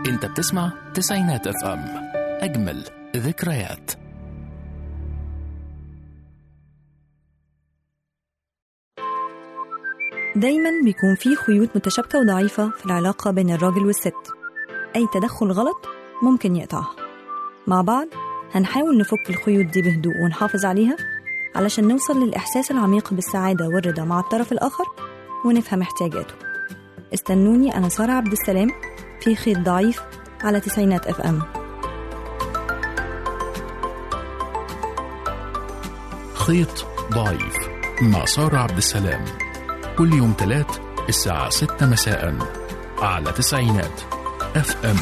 انت بتسمع تسعينات اف ام اجمل ذكريات دايما بيكون في خيوط متشابكة وضعيفة في العلاقة بين الراجل والست أي تدخل غلط ممكن يقطعها مع بعض هنحاول نفك الخيوط دي بهدوء ونحافظ عليها علشان نوصل للإحساس العميق بالسعادة والرضا مع الطرف الآخر ونفهم احتياجاته استنوني أنا سارة عبد السلام في خيط ضعيف على تسعينات اف ام خيط ضعيف مع سارة عبد السلام كل يوم تلات الساعة ستة مساء على تسعينات اف ام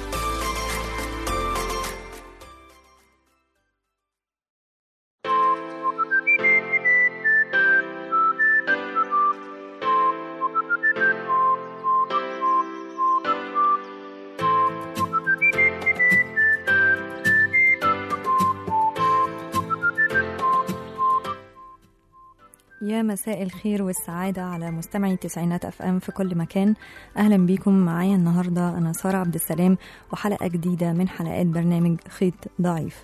يا مساء الخير والسعادة على مستمعي تسعينات اف ام في كل مكان اهلا بيكم معايا النهاردة انا سارة عبد السلام وحلقة جديدة من حلقات برنامج خيط ضعيف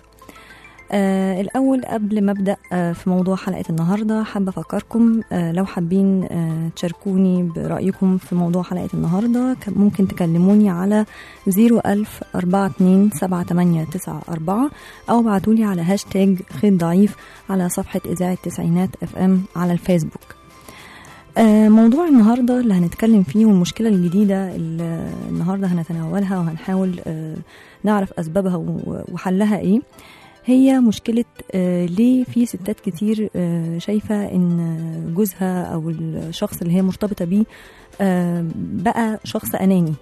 آه الأول قبل ما أبدأ آه في موضوع حلقة النهاردة حابة أفكركم آه لو حابين آه تشاركوني برأيكم في موضوع حلقة النهاردة ك- ممكن تكلموني على 01000 42 7894 أو ابعتولي على هاشتاج خيط ضعيف على صفحة إذاعة تسعينات اف ام على الفيسبوك آه، موضوع النهاردة اللي هنتكلم فيه والمشكلة الجديدة اللي النهاردة هنتناولها وهنحاول آه، نعرف أسبابها و- وحلها إيه هي مشكلة آه، ليه في ستات كتير آه، شايفة إن جوزها أو الشخص اللي هي مرتبطة بيه آه، بقى شخص أناني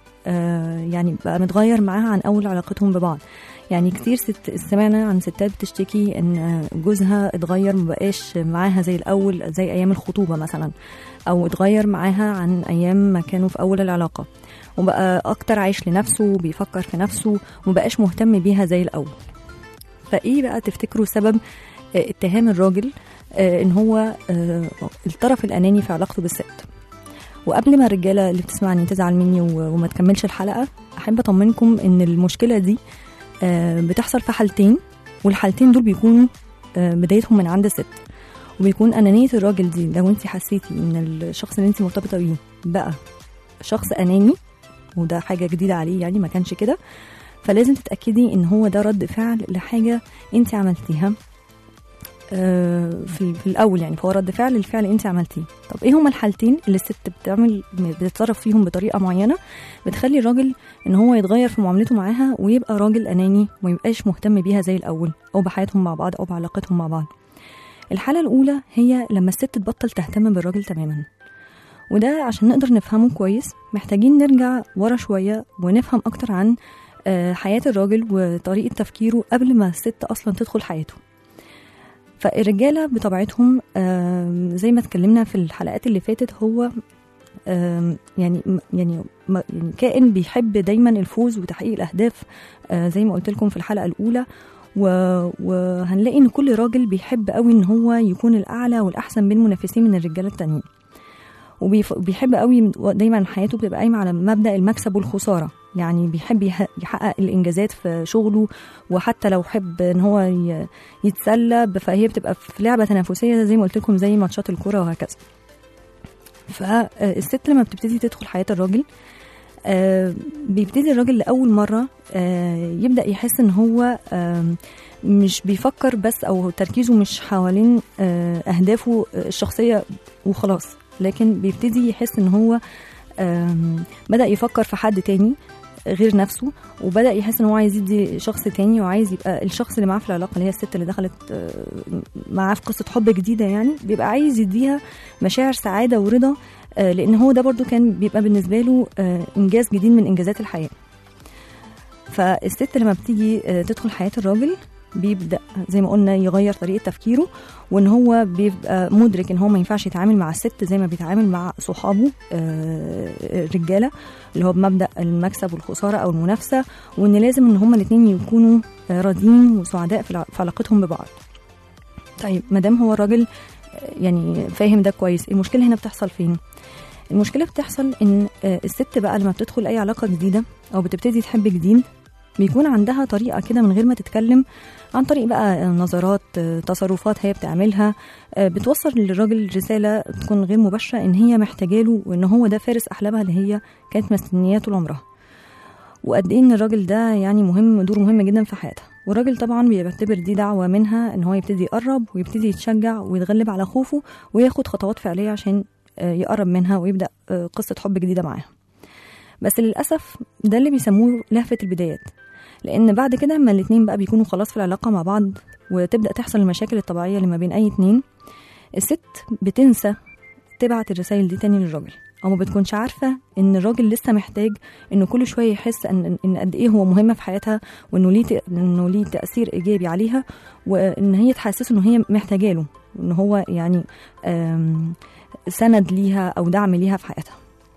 آه، يعني بقى متغير معاها عن أول علاقتهم ببعض يعني كتير ست سمعنا عن ستات بتشتكي ان جوزها اتغير مبقاش معاها زي الاول زي ايام الخطوبه مثلا او اتغير معاها عن ايام ما كانوا في اول العلاقه وبقى اكتر عايش لنفسه وبيفكر في نفسه ومبقاش مهتم بيها زي الاول فايه بقى تفتكروا سبب آه، اتهام الراجل آه، ان هو آه، الطرف الاناني في علاقته بالست وقبل ما الرجاله اللي بتسمعني تزعل مني و- وما تكملش الحلقه احب اطمنكم ان المشكله دي آه، بتحصل في حالتين والحالتين دول بيكونوا آه، بدايتهم من عند الست وبيكون أنانية الراجل دي لو انت حسيتي ان الشخص اللي انت مرتبطة بيه بقى شخص أناني وده حاجة جديدة عليه يعني ما كانش كده فلازم تتأكدي ان هو ده رد فعل لحاجة انت عملتيها آه، في, في الأول يعني فهو رد فعل للفعل انت عملتيه طب ايه هما الحالتين اللي الست بتعمل بتتصرف فيهم بطريقة معينة بتخلي الراجل ان هو يتغير في معاملته معاها ويبقى راجل اناني وما يبقاش مهتم بيها زي الاول او بحياتهم مع بعض او بعلاقتهم مع بعض الحاله الاولى هي لما الست تبطل تهتم بالراجل تماما وده عشان نقدر نفهمه كويس محتاجين نرجع ورا شويه ونفهم اكتر عن آه، حياه الراجل وطريقه تفكيره قبل ما الست اصلا تدخل حياته فالرجاله بطبيعتهم آم، زي ما اتكلمنا في الحلقات اللي فاتت هو آم، يعني يعني ما- يعني كائن بيحب دايما الفوز وتحقيق الاهداف آه، زي ما قلت لكم في الحلقه الاولى و- وهنلاقي ان كل راجل بيحب قوي ان هو يكون الاعلى والاحسن بين منافسين من الرجاله التانيين وبيحب قوي دايما حياته بتبقى قايمه على مبدا المكسب والخساره يعني بيحب يح- يحقق الانجازات في شغله وحتى لو حب ان هو ي- يتسلى ب- فهي بتبقى في لعبه تنافسيه زي ما قلت لكم زي ماتشات الكوره وهكذا فالست لما بتبتدي تدخل حياه الراجل آه، بيبتدي الراجل لأول مرة آه، يبدأ يحس إن هو آم، مش بيفكر بس أو تركيزه مش حوالين آه، أهدافه الشخصية وخلاص لكن بيبتدي يحس إن هو آم، بدأ يفكر في حد تاني غير نفسه وبدأ يحس إن هو عايز يدي شخص تاني وعايز يبقى الشخص اللي معاه في العلاقة اللي هي الست اللي دخلت آه، معاه في قصة حب جديدة يعني بيبقى عايز يديها مشاعر سعادة ورضا آه، لان هو ده برضو كان بيبقى بالنسبه له آه، انجاز جديد من انجازات الحياه فالست لما بتيجي آه، تدخل حياه الراجل بيبدا زي ما قلنا يغير طريقه تفكيره وان هو بيبقى مدرك ان هو ما ينفعش يتعامل مع الست زي ما بيتعامل مع صحابه آه، الرجاله اللي هو بمبدا المكسب والخساره او المنافسه وان لازم ان هما الاثنين يكونوا آه، راضيين وسعداء في الع- في علاقتهم ببعض طيب ما دام هو الراجل آه، يعني فاهم ده كويس المشكله هنا بتحصل فين المشكله بتحصل ان آه، الست بقى لما بتدخل اي علاقه جديده او بتبتدي تحب جديد بيكون عندها طريقه كده من غير ما تتكلم عن طريق بقى آه، نظرات آه، تصرفات هي بتعملها آه، بتوصل للراجل رساله تكون غير مباشره ان هي محتاجاله وان هو ده فارس احلامها اللي هي كانت مستنياه طول عمرها وقد ايه ان الراجل ده يعني مهم دور مهم جدا في حياتها والراجل طبعا بيعتبر دي دعوه منها ان هو يبتدي يقرب ويبتدي يتشجع ويتغلب على خوفه وياخد خطوات فعليه عشان آه، يقرب منها ويبدا آه، قصه حب جديده معاها بس للاسف ده اللي بيسموه لهفه البدايات لان بعد كده اما الاتنين بقى بيكونوا خلاص في العلاقه مع بعض وتبدا تحصل المشاكل الطبيعيه اللي ما بين اي اتنين الست بتنسى تبعت الرسائل دي تاني للراجل او ما بتكونش عارفه ان الراجل لسه محتاج انه كل شويه يحس ان ان قد ايه هو مهم في حياتها وانه ليه ت- انه ليه تاثير ايجابي عليها وان هي تحسسه ان هي محتاجه له ان هو يعني آم، سند ليها او دعم ليها في حياتها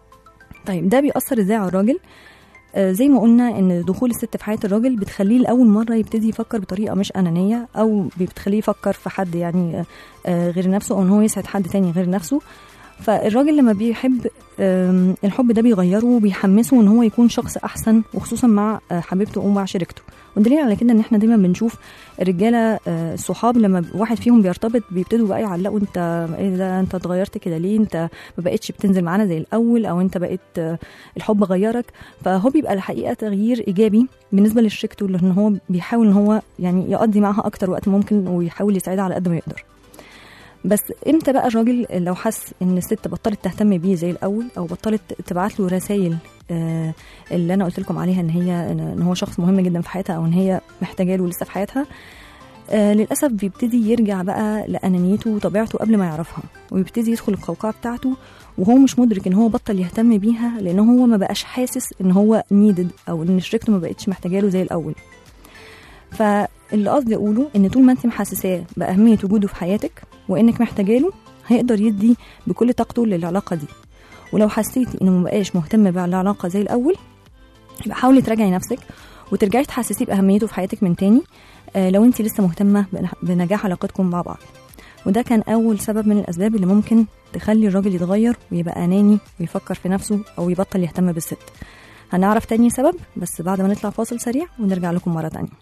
طيب ده بيأثر ازاي على الراجل آه، زي ما قلنا ان دخول الست في حياه الراجل بتخليه لاول مره يبتدي يفكر بطريقه مش انانيه او بتخليه يفكر في حد يعني آه، آه، غير نفسه او ان هو يسعد حد تاني غير نفسه فالراجل لما بيحب آم، الحب ده بيغيره وبيحمسه ان هو يكون شخص احسن وخصوصا مع آه، حبيبته ومع شريكته والدليل على كده ان احنا دايما بنشوف الرجاله آه، الصحاب لما واحد فيهم بيرتبط بيبتدوا بقى يعلقوا انت ايه ده انت اتغيرت كده ليه انت ما بقتش بتنزل معانا زي الاول او انت بقيت آه، الحب غيرك فهو بيبقى الحقيقه تغيير ايجابي بالنسبه لشريكته لان هو بيحاول ان هو يعني يقضي معاها اكتر وقت ممكن ويحاول يساعدها على قد ما يقدر بس امتى بقى الراجل لو حس ان الست بطلت تهتم بيه زي الاول او بطلت تبعت له رسائل آه اللي انا قلت لكم عليها ان هي ان هو شخص مهم جدا في حياتها او ان هي محتاجه له لسه في حياتها آه للاسف بيبتدي يرجع بقى لانانيته وطبيعته قبل ما يعرفها ويبتدي يدخل القوقعه بتاعته وهو مش مدرك ان هو بطل يهتم بيها لان هو ما بقاش حاسس ان هو نيدد او ان شريكته ما بقتش محتاجه له زي الاول فاللي قصدي اقوله ان طول ما انت محسساه باهميه وجوده في حياتك وانك محتاجه له هيقدر يدي بكل طاقته للعلاقه دي ولو حسيتي انه مبقاش مهتم بالعلاقه زي الاول يبقى حاولي تراجعي نفسك وترجعي تحسسيه باهميته في حياتك من تاني آه، لو انت لسه مهتمه بن- بنجاح علاقتكم مع بعض وده كان اول سبب من الاسباب اللي ممكن تخلي الراجل يتغير ويبقى اناني ويفكر في نفسه او يبطل يهتم بالست هنعرف تاني سبب بس بعد ما نطلع فاصل سريع ونرجع لكم مره تانيه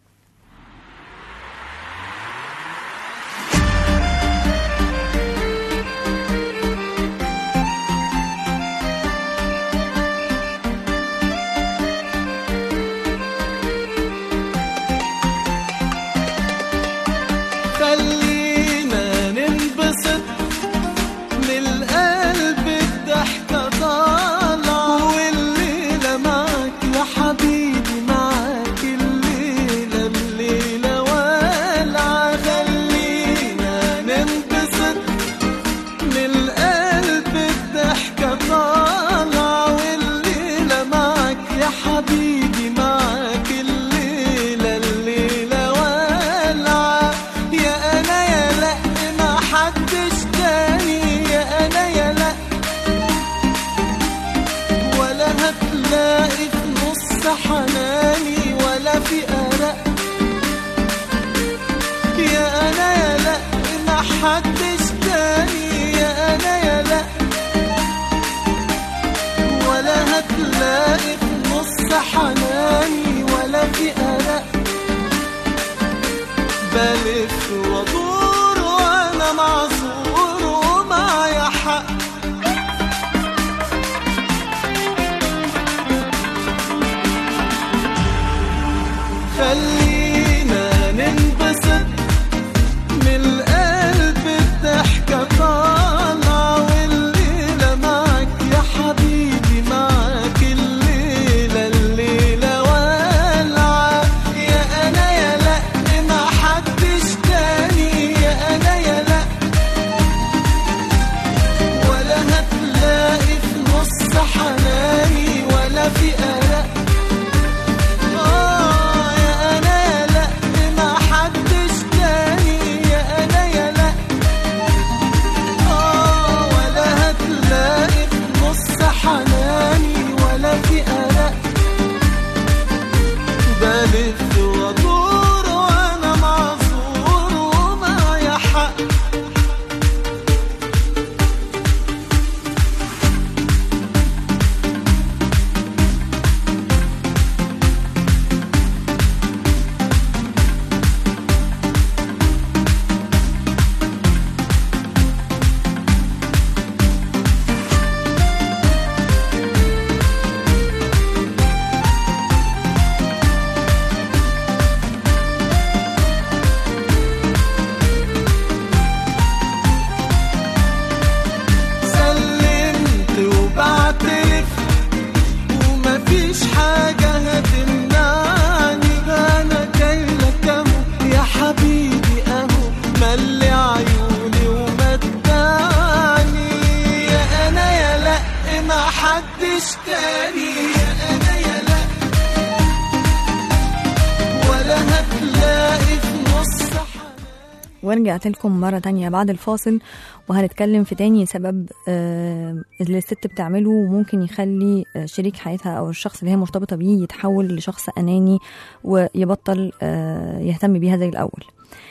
خلينا ننبسط من القلب الضحكة طالعة والليلة معاك يا حبيبي معاك الليلة الليلة والعة خلينا ننبسط من القلب الضحكة طالعة والليلة معاك يا حبيبي معاك الليلة الليلة والعة يا أنا يا لأ ما حدش تاني يا أنا يا لأ ولا هتلاقي في نص حناني ولا في أرق يا أنا يا لأ ما حدش تاني يا أنا يا لأ ولا هتلاقي في نص حناني ولا في أرق بلف وادور وانا معذور ومعايا حق خلينا ننبسط من القلب الضحكة طالعة والليلة معاك يا حبيبي معاك الليلة الليلة والعة يا أنا يا لأ ما حدش حدش تاني يا انا يا لا ولا هتلاقي في نص حنان ورجعت لكم مرة تانية بعد الفاصل وهنتكلم في تاني سبب آه، اللي الست بتعمله وممكن يخلي آه، شريك حياتها أو الشخص اللي هي مرتبطة بيه يتحول لشخص أناني ويبطل آه، يهتم بيها زي الأول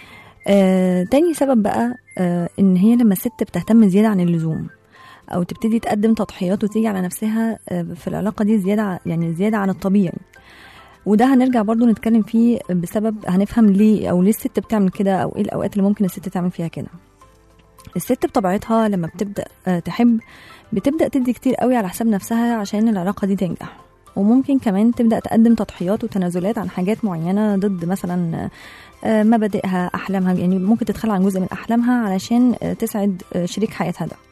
آه، تاني سبب بقى آه، إن هي لما الست بتهتم زيادة عن اللزوم أو تبتدي تقدم تضحيات وتيجي على نفسها آه، في العلاقة دي زيادة ع- يعني زيادة عن الطبيعي وده هنرجع برضو نتكلم فيه بسبب هنفهم ليه او ليه الست بتعمل كده او ايه الاوقات اللي ممكن الست تعمل فيها كده الست بطبيعتها لما بتبدا آه، تحب بتبدا تدي كتير قوي على حساب نفسها عشان العلاقه دي تنجح وممكن كمان تبدا تقدم تضحيات وتنازلات عن حاجات معينه ضد مثلا آه، مبادئها احلامها يعني ممكن تتخلى عن جزء من احلامها علشان آه، تسعد آه، شريك حياتها ده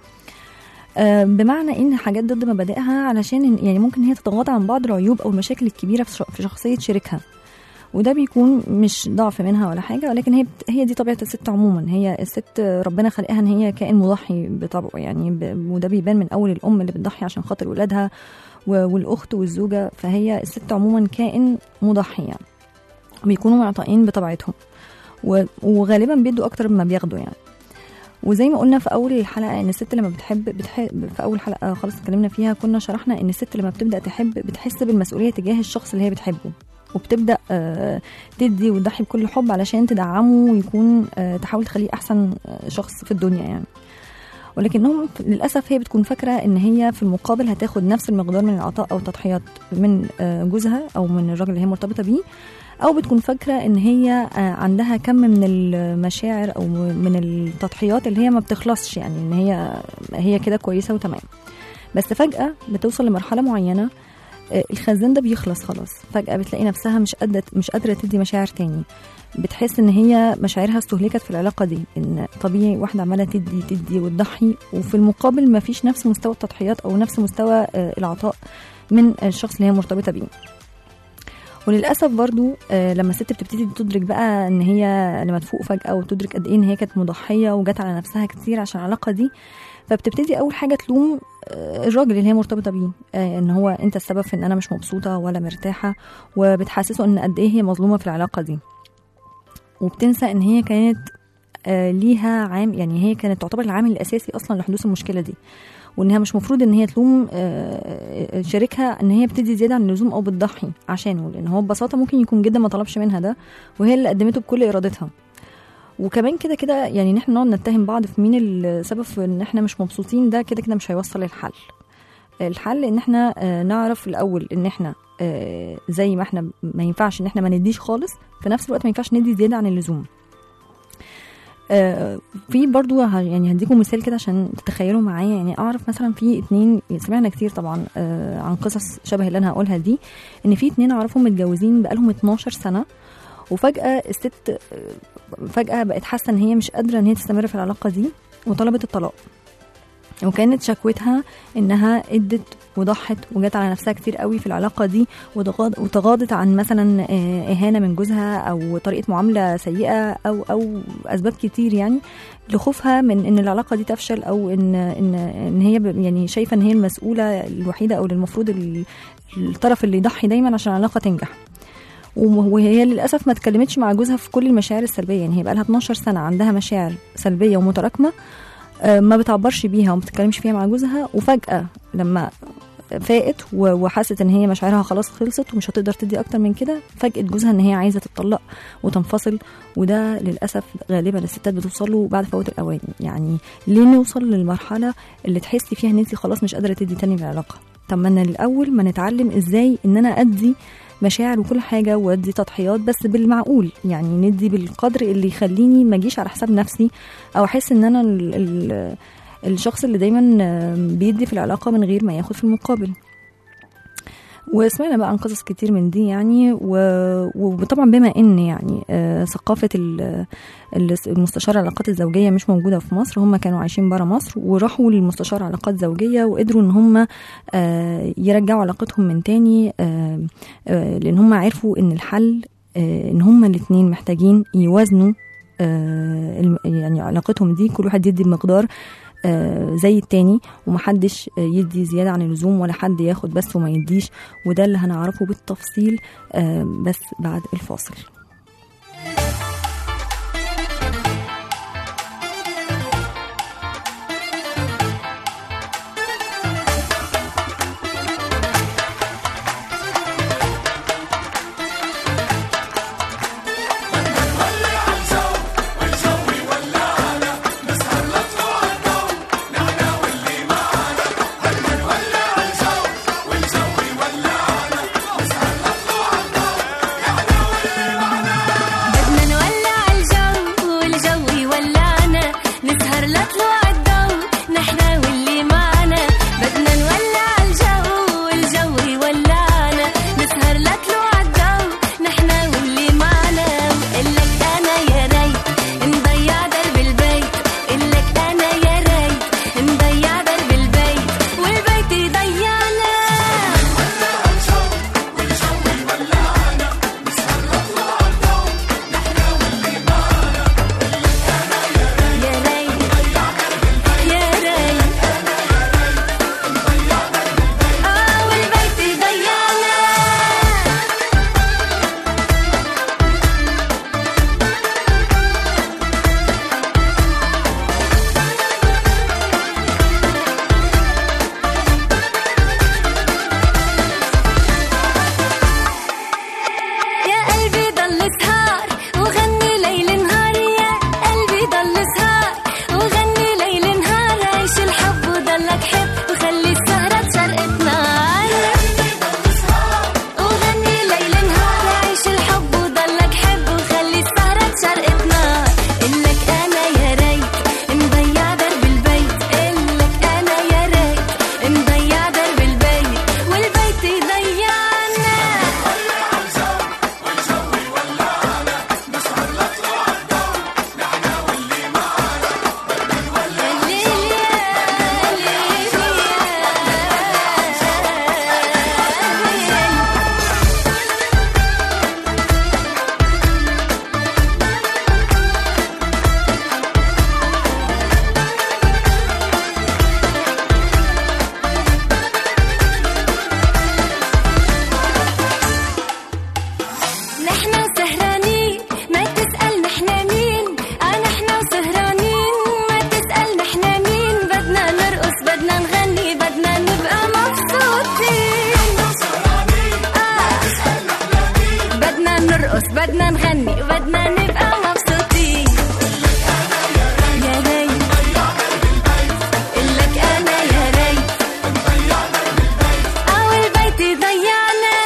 آه، بمعنى ان حاجات ضد مبادئها علشان إن- يعني ممكن هي تتغاضى عن بعض العيوب او المشاكل الكبيره في ش- في شخصيه شريكها وده بيكون مش ضعف منها ولا حاجه ولكن هي بت- هي دي طبيعه الست عموما هي الست ربنا خلقها ان هي كائن مضحي بطبعه يعني ب- وده بيبان من اول الام اللي بتضحي عشان خاطر ولادها و- والاخت والزوجه فهي الست عموما كائن مضحي يعني بيكونوا معطائين بطبيعتهم و- وغالبا بيدوا اكتر مما بياخدوا يعني وزي ما قلنا في اول الحلقه ان الست لما بتحب بتحب في اول حلقه خلاص اتكلمنا فيها كنا شرحنا ان الست لما بتبدا تحب بتحس بالمسؤوليه تجاه الشخص اللي هي بتحبه وبتبدا آه، تدي وتضحي بكل حب علشان تدعمه ويكون آه، تحاول تخليه احسن آه، شخص في الدنيا يعني ولكنهم للاسف هي بتكون فاكره ان هي في المقابل هتاخد نفس المقدار من العطاء او التضحيات من آه، جوزها او من الراجل اللي هي مرتبطه بيه او بتكون فاكره ان هي آه، عندها كم من المشاعر او من التضحيات اللي هي ما بتخلصش يعني ان هي هي كده كويسه وتمام بس فجاه بتوصل لمرحله معينه آه، الخزان ده بيخلص خلاص فجاه بتلاقي نفسها مش قادره مش قادره تدي مشاعر تاني بتحس ان هي مشاعرها استهلكت في العلاقه دي ان طبيعي واحده عماله تدي تدي وتضحي وفي المقابل ما فيش نفس مستوى التضحيات او نفس مستوى آه، العطاء من الشخص اللي هي مرتبطه بيه وللاسف برضو آه، لما الست بتبتدي تدرك بقى ان هي لما تفوق فجاه وتدرك قد ايه ان هي كانت مضحيه وجت على نفسها كتير عشان العلاقه دي فبتبتدي اول حاجه تلوم آه، الراجل اللي هي مرتبطه بيه آه، ان هو انت السبب في ان انا مش مبسوطه ولا مرتاحه وبتحسسه ان قد ايه هي مظلومه في العلاقه دي وبتنسى ان هي كانت آه، ليها عام يعني هي كانت تعتبر العامل الاساسي اصلا لحدوث المشكله دي وانها مش مفروض ان هي تلوم آه، شريكها ان هي بتدي زياده عن اللزوم او بتضحي عشانه لان هو ببساطه ممكن يكون جدا ما طلبش منها ده وهي اللي قدمته بكل ارادتها وكمان كده كده يعني ان احنا نقعد نتهم بعض في مين السبب في ان احنا مش مبسوطين ده كده كده مش هيوصل للحل الحل ان احنا آه، نعرف الاول ان احنا آه، زي ما احنا ما ينفعش ان احنا ما نديش خالص في نفس الوقت ما ينفعش ندي زياده عن اللزوم آه، في برضو ه- يعني هديكم مثال كده عشان تتخيلوا معايا يعني اعرف مثلا في اتنين سمعنا كتير طبعا آه، عن قصص شبه اللي انا هقولها دي ان في اتنين اعرفهم متجوزين بقالهم 12 سنه وفجاه الست آه، فجاه بقت حاسه ان هي مش قادره ان هي تستمر في العلاقه دي وطلبت الطلاق وكانت شكوتها انها ادت وضحت وجت على نفسها كتير قوي في العلاقه دي وتغاض- وتغاضت عن مثلا آه، اهانه من جوزها او طريقه معامله سيئه او او اسباب كتير يعني لخوفها من ان العلاقه دي تفشل او ان ان ان هي ب- يعني شايفه ان هي المسؤوله الوحيده او اللي المفروض ال- الطرف اللي يضحي دايما عشان العلاقه تنجح وم- وهي للاسف ما اتكلمتش مع جوزها في كل المشاعر السلبيه يعني هي بقى لها 12 سنه عندها مشاعر سلبيه ومتراكمه آه، ما بتعبرش بيها وما بتتكلمش فيها مع جوزها وفجاه لما فاقت و- وحست ان هي مشاعرها خلاص خلصت ومش هتقدر تدي اكتر من كده فاجئت جوزها ان هي عايزه تتطلق وتنفصل وده للاسف غالبا الستات بتوصل له بعد فوات الاوان يعني ليه نوصل للمرحله اللي تحسي فيها ان انت خلاص مش قادره تدي تاني العلاقه طب ما انا الاول ما نتعلم ازاي ان انا ادي مشاعر وكل حاجه وادي تضحيات بس بالمعقول يعني ندي بالقدر اللي يخليني ما اجيش على حساب نفسي او احس ان انا ال ال الشخص اللي دايما آه، بيدي في العلاقه من غير ما ياخد في المقابل وسمعنا بقى عن قصص كتير من دي يعني و- وطبعا بما ان يعني آه، ثقافه ال- ال- المستشار العلاقات الزوجيه مش موجوده في مصر هم كانوا عايشين برا مصر وراحوا للمستشار علاقات زوجيه وقدروا ان هم آه، يرجعوا علاقتهم من تاني آه، آه، لان هم عرفوا ان الحل آه، ان هم الاثنين محتاجين يوازنوا آه، الم- يعني علاقتهم دي كل واحد يدي بمقدار آه، زي التاني ومحدش آه، يدي زيادة عن اللزوم ولا حد ياخد بس وما يديش وده اللي هنعرفه بالتفصيل آه، بس بعد الفاصل بدنا نولع الجو والجو يولعنا نسهر لطلوع الضو نحنا واللي معنا بدنا نولع الجو والجو يولعنا نسهر لطلوع الضو نحنا واللي معنا وقلك انا يا ريت نضيع درب البيت قلك انا يا ريت نضيع درب البيت والبيت يضيعنا يا ريت يا ريت اه والبيت يضيعنا يا قلبي ضل سهار وغني ليل نهار يا قلبي ضل سهار وغني ليل نهار عيش الحب وضلك حب وخلي السهرة بشرقة نار وغني ليل نهار عيش الحب وضلك حب وخلي السهرة بشرقة نار إلك أنا يا ريت نضيع درب البيت إلك أنا يا ريت نضيع درب البيت والبيت يضيعنا نحنا سهرانين ما تسأل نحنا مين آه نحنا وسهرانين ما تسأل نحنا مين بدنا نرقص بدنا نغني بدنا نبقى مبسوطين آه بدنا نرقص بدنا نغني بدنا نبقى مبسوطين يا ريت قلك أنا يا ريت أو البيت يضيعنا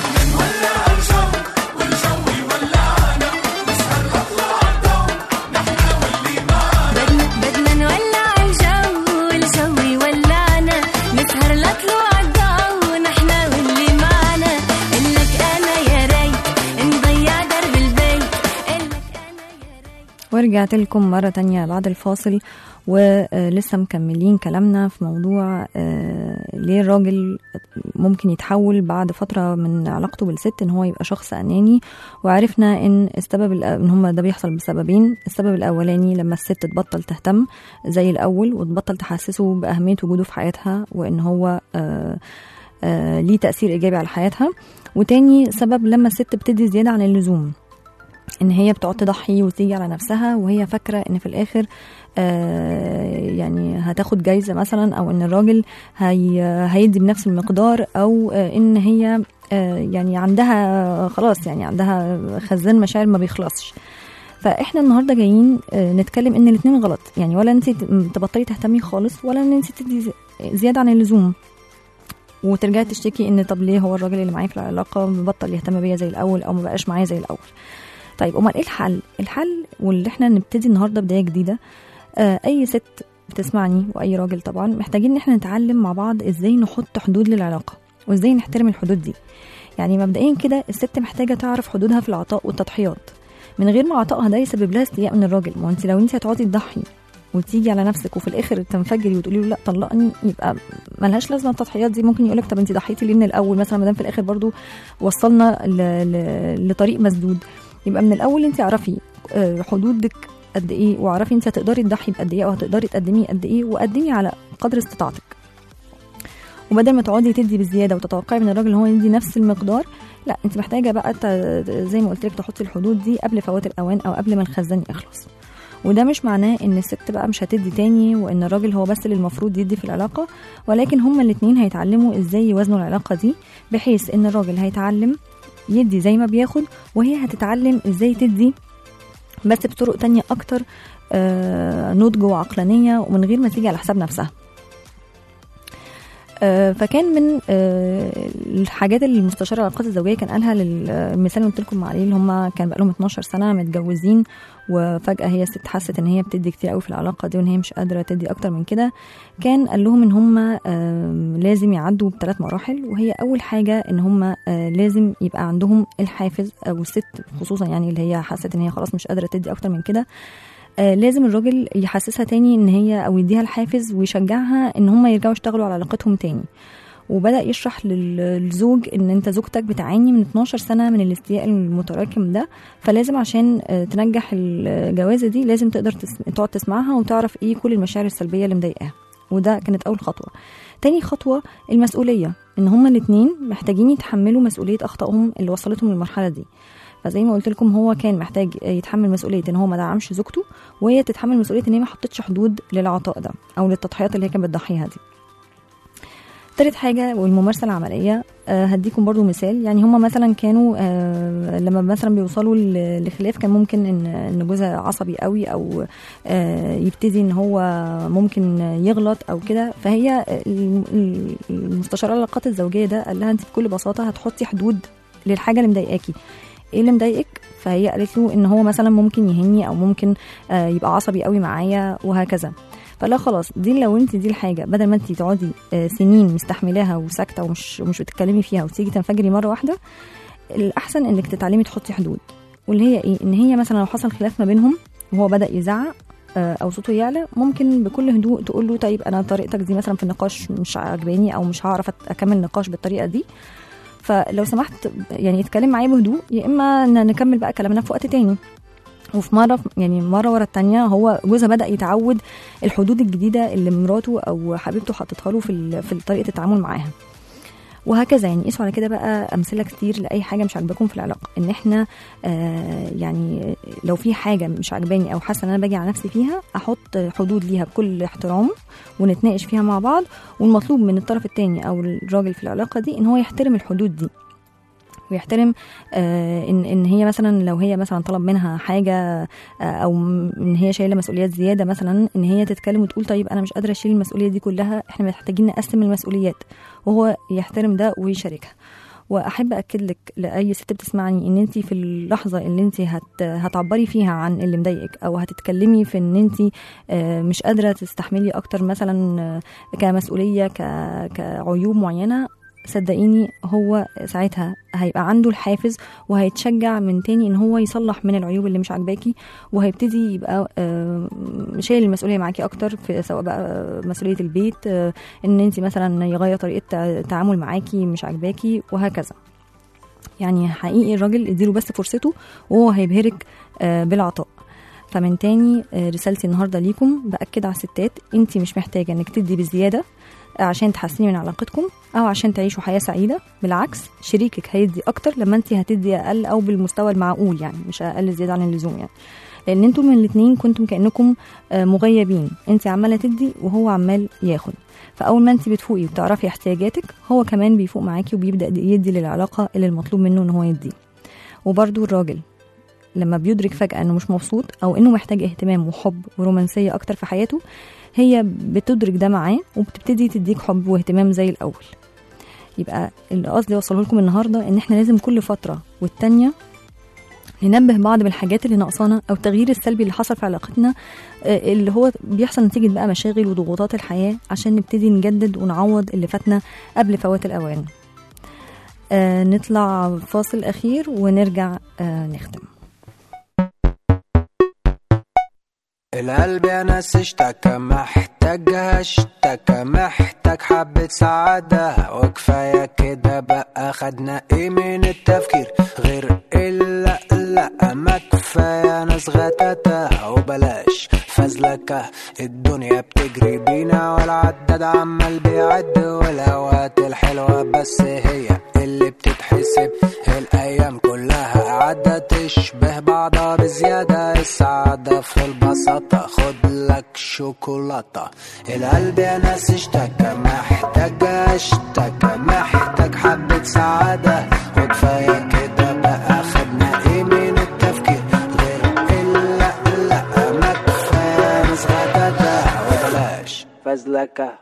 بدنا بدنا نولع الجو والجو يولعنا نسهر لطلوع الضو نحنا واللي معنا إلك أنا يا ريت نضيع درب البيت إلك أنا يا ريت ورجعت لكم مرة تانية بعد الفاصل ولسه مكملين كلامنا في موضوع آه، ليه الراجل ممكن يتحول بعد فترة من علاقته بالست ان هو يبقى شخص اناني وعرفنا ان السبب الأ- ان هما ده بيحصل بسببين السبب الاولاني لما الست تبطل تهتم زي الاول وتبطل تحسسه باهمية وجوده في حياتها وان هو آه، آه، ليه تأثير ايجابي على حياتها وتاني سبب لما الست بتدي زيادة عن اللزوم ان هي بتقعد تضحي وتيجي على نفسها وهي فاكره ان في الاخر آه يعني هتاخد جايزه مثلا او ان الراجل هي هيدي بنفس المقدار او آه ان هي آه يعني عندها خلاص يعني عندها خزان مشاعر ما بيخلصش فاحنا النهارده جايين آه نتكلم ان الاثنين غلط يعني ولا انت تبطلي تهتمي خالص ولا ان انت تدي زي- زياده عن اللزوم وترجعي تشتكي ان طب ليه هو الراجل اللي معايا في العلاقه بطل يهتم بيا زي الاول او ما بقاش معايا زي الاول طيب امال ايه الحل الحل واللي احنا نبتدي النهارده بدايه جديده آه اي ست بتسمعني واي راجل طبعا محتاجين ان احنا نتعلم مع بعض ازاي نحط حدود للعلاقه وازاي نحترم الحدود دي يعني مبدئيا كده الست محتاجه تعرف حدودها في العطاء والتضحيات من غير ما عطائها ده يسبب لها استياء من الراجل ما هو انت لو انت هتقعدي تضحي وتيجي على نفسك وفي الاخر تنفجري وتقولي له لا طلقني يبقى ملهاش لازمه التضحيات دي ممكن يقولك طب انت ضحيتي ليه من الاول مثلا ما دام في الاخر برضو وصلنا ل... ل... لطريق مسدود يبقى من الاول انت اعرفي آه، حدودك قد ايه واعرفي انت هتقدري تضحي بقد ايه او هتقدري تقدمي قد ايه وقدمي على قدر استطاعتك وبدل ما تقعدي تدي بزياده وتتوقعي من الراجل ان هو يدي نفس المقدار لا انت محتاجه بقى ت- زي ما قلت لك تحطي الحدود دي قبل فوات الاوان او قبل ما الخزان يخلص وده مش معناه ان الست بقى مش هتدي تاني وان الراجل هو بس اللي المفروض يدي في العلاقه ولكن هما الاتنين هيتعلموا ازاي يوازنوا العلاقه دي بحيث ان الراجل هيتعلم يدي زي ما بياخد وهي هتتعلم ازاي تدي بس بطرق تانية اكتر آه، نضج وعقلانية ومن غير ما تيجي على حساب نفسها آه، فكان من آه، الحاجات اللي المستشار العلاقات الزوجيه كان قالها للمثال اللي قلت لكم عليه اللي هم كان بقالهم 12 سنه متجوزين وفجاه هي ست حست ان هي بتدي كتير قوي في العلاقه دي وان هي مش قادره تدي اكتر من كده كان قال لهم ان هم آم، لازم يعدوا بثلاث مراحل وهي اول حاجه ان هم آه، لازم يبقى عندهم الحافز او الست خصوصا يعني اللي هي حست ان هي خلاص مش قادره تدي اكتر من كده آه، لازم الراجل يحسسها تاني ان هي او يديها الحافز ويشجعها ان هم يرجعوا يشتغلوا على علاقتهم تاني وبدا يشرح لل- للزوج ان انت زوجتك بتعاني من 12 سنه من الاستياء المتراكم ده فلازم عشان آه، تنجح الجوازه دي لازم تقدر تس... تقعد تسمعها وتعرف ايه كل المشاعر السلبيه اللي مضايقاها وده كانت اول خطوه تاني خطوه المسؤوليه ان هما الاتنين محتاجين يتحملوا مسؤوليه اخطائهم اللي وصلتهم للمرحله دي فزي ما قلت لكم هو كان محتاج يتحمل مسؤوليه ان هو ما دعمش زوجته وهي تتحمل مسؤوليه ان هي ما حطتش حدود للعطاء ده او للتضحيات اللي هي كانت بتضحيها دي تالت حاجة والممارسة العملية آه هديكم برضو مثال يعني هما مثلا كانوا آه لما مثلا بيوصلوا ل- لخلاف كان ممكن ان ان جوزها عصبي قوي او آه يبتدي ان هو ممكن يغلط او كده فهي ال- ال- المستشار العلاقات الزوجية ده قال لها انت بكل بساطة هتحطي حدود للحاجة اللي مضايقاكي ايه اللي مضايقك فهي قالت له ان هو مثلا ممكن يهني او ممكن آه يبقى عصبي قوي معايا وهكذا فلا خلاص دي لو انت دي الحاجه بدل ما انت تقعدي آه، سنين مستحملاها وساكته ومش ومش بتتكلمي فيها وتيجي تنفجري مره واحده الاحسن انك تتعلمي تحطي حدود واللي هي ايه ان هي مثلا لو حصل خلاف ما بينهم وهو بدا يزعق آه، او صوته يعلى ممكن بكل هدوء تقول له طيب انا طريقتك دي مثلا في النقاش مش عاجباني او مش هعرف أت- اكمل النقاش بالطريقه دي فلو سمحت يعني اتكلم معايا بهدوء يا اما ن- نكمل بقى كلامنا في وقت تاني وفي مره يعني مره ورا التانية هو جوزها بدا يتعود الحدود الجديده اللي مراته او حبيبته حطتها له في ال- في طريقه التعامل معاها وهكذا يعني قيسوا على كده بقى امثله كتير لاي حاجه مش عاجباكم في العلاقه ان احنا آه يعني لو في حاجه مش عاجباني او حاسه ان انا باجي على نفسي فيها احط حدود ليها بكل احترام ونتناقش فيها مع بعض والمطلوب من الطرف التاني او الراجل في العلاقه دي ان هو يحترم الحدود دي ويحترم آه ان ان هي مثلا لو هي مثلا طلب منها حاجه آه او م- ان هي شايله مسؤوليات زياده مثلا ان هي تتكلم وتقول طيب انا مش قادره اشيل المسؤوليه دي كلها احنا محتاجين نقسم المسؤوليات وهو يحترم ده ويشاركها واحب اكد لك لاي ست بتسمعني ان انت في اللحظه اللي انت هت هتعبري فيها عن اللي مضايقك او هتتكلمي في ان انت آه، مش قادره تستحملي اكتر مثلا آه، كمسؤوليه ك- كعيوب معينه صدقيني هو ساعتها هيبقى عنده الحافز وهيتشجع من تاني ان هو يصلح من العيوب اللي مش عاجباكي وهيبتدي يبقى آه، شايل المسؤوليه معاكي اكتر في سواء بقى مسؤوليه البيت آه، ان انت مثلا يغير طريقه تع- تعامل معاكي مش عاجباكي وهكذا يعني حقيقي الراجل اديله بس فرصته وهو هيبهرك آه، بالعطاء فمن تاني آه، رسالتي النهارده ليكم باكد على الستات انت مش محتاجه انك تدي بزياده عشان تحسني من علاقتكم او عشان تعيشوا حياه سعيده بالعكس شريكك هيدي اكتر لما انت هتدي اقل او بالمستوى المعقول يعني مش اقل زياده عن اللزوم يعني لان انتم من الاثنين كنتم كانكم آه، مغيبين انت عماله تدي وهو عمال ياخد فاول ما انت بتفوقي وبتعرفي احتياجاتك هو كمان بيفوق معاكي وبيبدا يدي للعلاقه اللي المطلوب منه ان هو يديه وبرده الراجل لما بيدرك فجأة انه مش مبسوط او انه محتاج اهتمام وحب ورومانسية اكتر في حياته هي بتدرك ده معاه وبتبتدي تديك حب واهتمام زي الاول يبقى اللي قصدي اوصله لكم النهارده ان احنا لازم كل فترة والتانية ننبه بعض بالحاجات اللي ناقصانا او التغيير السلبي اللي حصل في علاقتنا آه، اللي هو بيحصل نتيجة بقى مشاغل وضغوطات الحياة عشان نبتدي نجدد ونعوض اللي فاتنا قبل فوات الأوان آه نطلع فاصل أخير ونرجع آه نختم القلب يا ناس اشتكى محتاجها اشتكى محتاج حبة سعادة وكفاية كده بقى خدنا ايه من التفكير غير الا لا لا ما كفاية ناس غتاتة وبلاش فزلكة الدنيا بتجري بينا والعداد عمال بيعد والأوقات الحلوة بس هي اللي بتتحسب الأيام كلها قاعدة تشبه بعضها بزيادة السعادة في البساطة خد لك شوكولاتة القلب يا ناس اشتكى محتاج اشتكى محتاج حبة سعادة وكفاية كده بقى خدنا ايه من التفكير غير الا لا ما كفاية ناس غداتة وبلاش فزلكة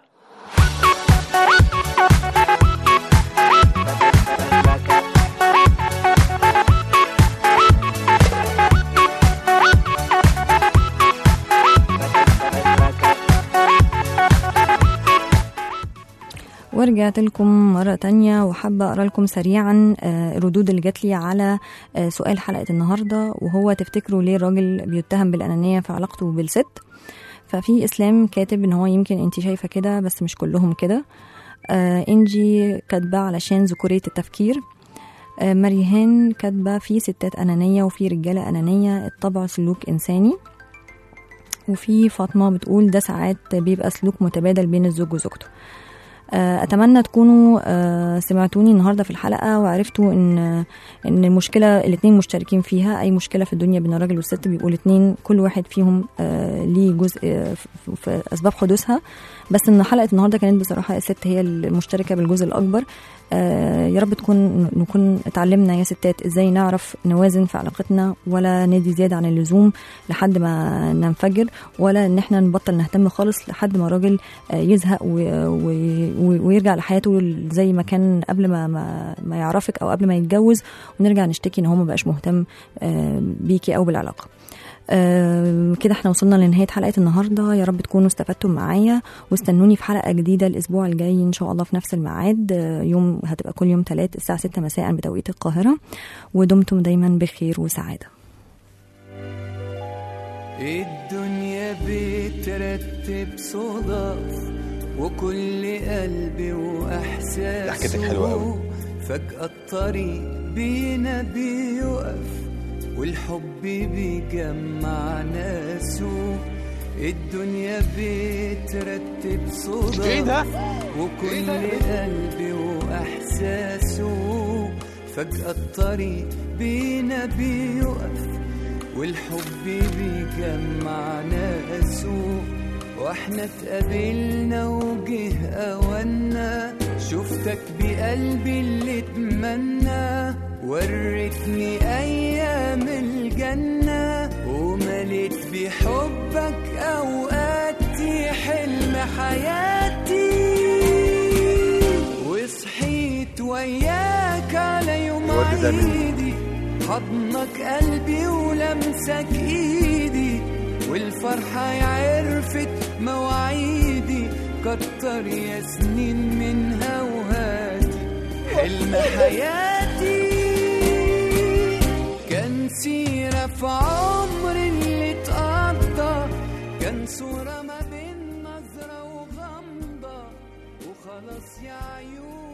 ورجعت لكم مرة تانية وحابة أقرأ لكم سريعا آه، الردود اللي جات لي على آه، سؤال حلقة النهاردة وهو تفتكروا ليه الراجل بيتهم بالأنانية في علاقته بالست ففي إسلام كاتب إن هو يمكن أنت شايفة كده بس مش كلهم كده آه، إنجي كاتبة علشان ذكورية التفكير آه، مريهان كاتبة في ستات أنانية وفي رجالة أنانية الطبع سلوك إنساني وفي فاطمة بتقول ده ساعات بيبقى سلوك متبادل بين الزوج وزوجته آه، اتمنى تكونوا آه، سمعتوني النهارده في الحلقه وعرفتوا ان ان المشكله الاثنين مشتركين فيها اي مشكله في الدنيا بين الراجل والست بيبقوا الاثنين كل واحد فيهم آه، ليه جزء آه، في- في اسباب حدوثها بس ان حلقه النهارده كانت بصراحه الست هي المشتركه بالجزء الاكبر آه، يا رب تكون نكون اتعلمنا يا ستات ازاي نعرف نوازن في علاقتنا ولا ندي زياده عن اللزوم لحد ما ننفجر ولا ان احنا نبطل نهتم خالص لحد ما الراجل آه، يزهق و- و- و- ويرجع لحياته زي ما كان قبل ما ما, ما يعرفك او قبل ما يتجوز ونرجع نشتكي ان هو ما بقاش مهتم آه، بيكي او بالعلاقه آه، كده احنا وصلنا لنهايه حلقه النهارده يا رب تكونوا استفدتم معايا واستنوني في حلقه جديده الاسبوع الجاي ان شاء الله في نفس الميعاد آه، يوم هتبقى كل يوم ثلاث الساعه 6 مساء بتوقيت القاهره ودمتم دايما بخير وسعاده الدنيا بترتب صدف وكل قلب واحساسه ضحكتك حلوة أوي. فجأة الطريق بينا بيقف والحب بيجمع ناسه الدنيا بترتب صدف ايه ده؟ وكل قلب واحساسه فجأة الطريق بينا بيقف والحب بيجمع ناسه واحنا اتقابلنا وجه اونا شفتك بقلبي اللي اتمنى وريتني ايام الجنة ومليت بحبك اوقاتي حلم حياتي وصحيت وياك على يوم الواد ده مين؟ عيدي حضنك قلبي ولمسك ايدي والفرحة عرفت مواعيدي كتر يا سنين منها وهاتي حلم حياتي كان سيرة في عمر اللي اتقضى كان صورة ما بين نظرة وغمضة وخلاص يا عيون